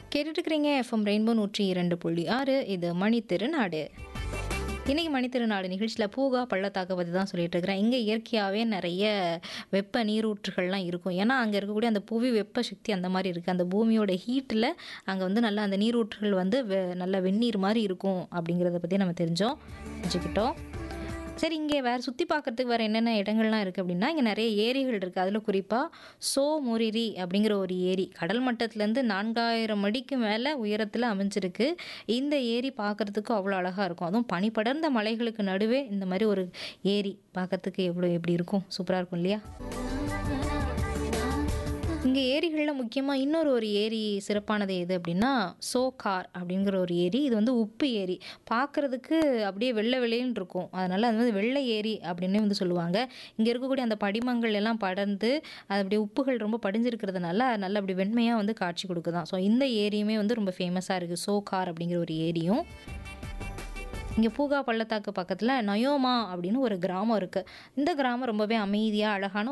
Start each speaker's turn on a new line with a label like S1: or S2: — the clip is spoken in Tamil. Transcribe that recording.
S1: கேட்டுட்டு இருக்கிறீங்க எஃப்எம் ரெயின்போ நூற்றி இரண்டு புள்ளி ஆறு இது மணி திருநாடு இன்னைக்கு மணி திருநாடு நிகழ்ச்சியில் பூகா பள்ளத்தாக்கை பற்றி தான் சொல்லிட்டு இருக்கிறேன் இங்கே இயற்கையாகவே நிறைய வெப்ப நீரூற்றுகள்லாம் இருக்கும் ஏன்னா அங்கே இருக்கக்கூடிய அந்த புவி வெப்ப சக்தி அந்த மாதிரி இருக்குது அந்த பூமியோட ஹீட்டில் அங்கே வந்து நல்லா அந்த நீரூற்றுகள் வந்து வெ நல்ல வெந்நீர் மாதிரி இருக்கும் அப்படிங்கிறத பற்றி நம்ம தெரிஞ்சோம் தெரிஞ்சுக்கிட்டோம் சரி இங்கே வேறு சுற்றி பார்க்கறதுக்கு வேறு என்னென்ன இடங்கள்லாம் இருக்குது அப்படின்னா இங்கே நிறைய ஏரிகள் இருக்குது அதில் குறிப்பாக சோ மொரிரி அப்படிங்கிற ஒரு ஏரி கடல் மட்டத்துலேருந்து நான்காயிரம் அடிக்கு மேலே உயரத்தில் அமைஞ்சிருக்கு இந்த ஏரி பார்க்குறதுக்கு அவ்வளோ அழகாக இருக்கும் அதுவும் பனி படர்ந்த மலைகளுக்கு நடுவே இந்த மாதிரி ஒரு ஏரி பார்க்கறதுக்கு எவ்வளோ எப்படி இருக்கும் சூப்பராக இருக்கும் இல்லையா இங்கே ஏரிகளில் முக்கியமாக இன்னொரு ஒரு ஏரி சிறப்பானது எது அப்படின்னா சோகார் அப்படிங்கிற ஒரு ஏரி இது வந்து உப்பு ஏரி பார்க்குறதுக்கு அப்படியே வெள்ளை வெள்ளைன்னு இருக்கும் அதனால் அது வந்து வெள்ளை ஏரி அப்படின்னு வந்து சொல்லுவாங்க இங்கே இருக்கக்கூடிய அந்த படிமங்கள் எல்லாம் படர்ந்து அது அப்படியே உப்புகள் ரொம்ப படிஞ்சிருக்கிறதுனால நல்ல அப்படி வெண்மையாக வந்து காட்சி கொடுக்குதான் ஸோ இந்த ஏரியுமே வந்து ரொம்ப ஃபேமஸாக இருக்குது சோகார் அப்படிங்கிற ஒரு ஏரியும் இங்கே பூகா பள்ளத்தாக்கு பக்கத்தில் நயோமா அப்படின்னு ஒரு கிராமம் இருக்குது இந்த கிராமம் ரொம்பவே அமைதியாக அழகான